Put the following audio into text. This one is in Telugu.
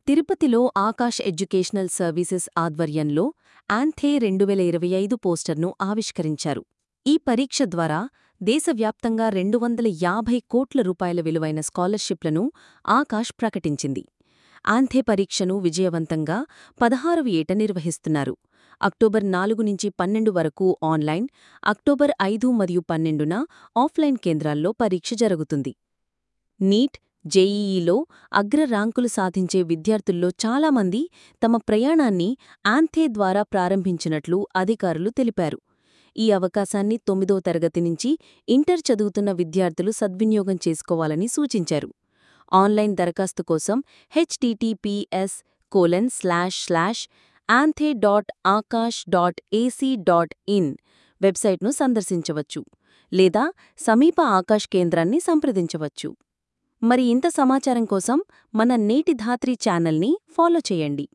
తిరుపతిలో ఆకాష్ ఎడ్యుకేషనల్ సర్వీసెస్ ఆధ్వర్యంలో ఆంథే రెండు వేల ఇరవై ఐదు పోస్టర్ను ఆవిష్కరించారు ఈ పరీక్ష ద్వారా దేశవ్యాప్తంగా రెండు వందల యాభై కోట్ల రూపాయల విలువైన స్కాలర్షిప్లను ఆకాష్ ప్రకటించింది ఆంథే పరీక్షను విజయవంతంగా పదహారవ ఏట నిర్వహిస్తున్నారు అక్టోబర్ నాలుగు నుంచి పన్నెండు వరకు ఆన్లైన్ అక్టోబర్ ఐదు మరియు పన్నెండున ఆఫ్లైన్ కేంద్రాల్లో పరీక్ష జరుగుతుంది నీట్ జేఈఈలో అగ్ర ర్యాంకులు సాధించే విద్యార్థుల్లో చాలామంది తమ ప్రయాణాన్ని ఆంథే ద్వారా ప్రారంభించినట్లు అధికారులు తెలిపారు ఈ అవకాశాన్ని తొమ్మిదో తరగతి నుంచి ఇంటర్ చదువుతున్న విద్యార్థులు సద్వినియోగం చేసుకోవాలని సూచించారు ఆన్లైన్ దరఖాస్తు కోసం HTTPS colon slash slash ANTHE dot Aakash dot AC dot in వెబ్సైట్ను సందర్శించవచ్చు లేదా సమీప ఆకాష్ కేంద్రాన్ని సంప్రదించవచ్చు మరి ఇంత సమాచారం కోసం మన నేటి ధాత్రి ఛానల్ని ఫాలో చేయండి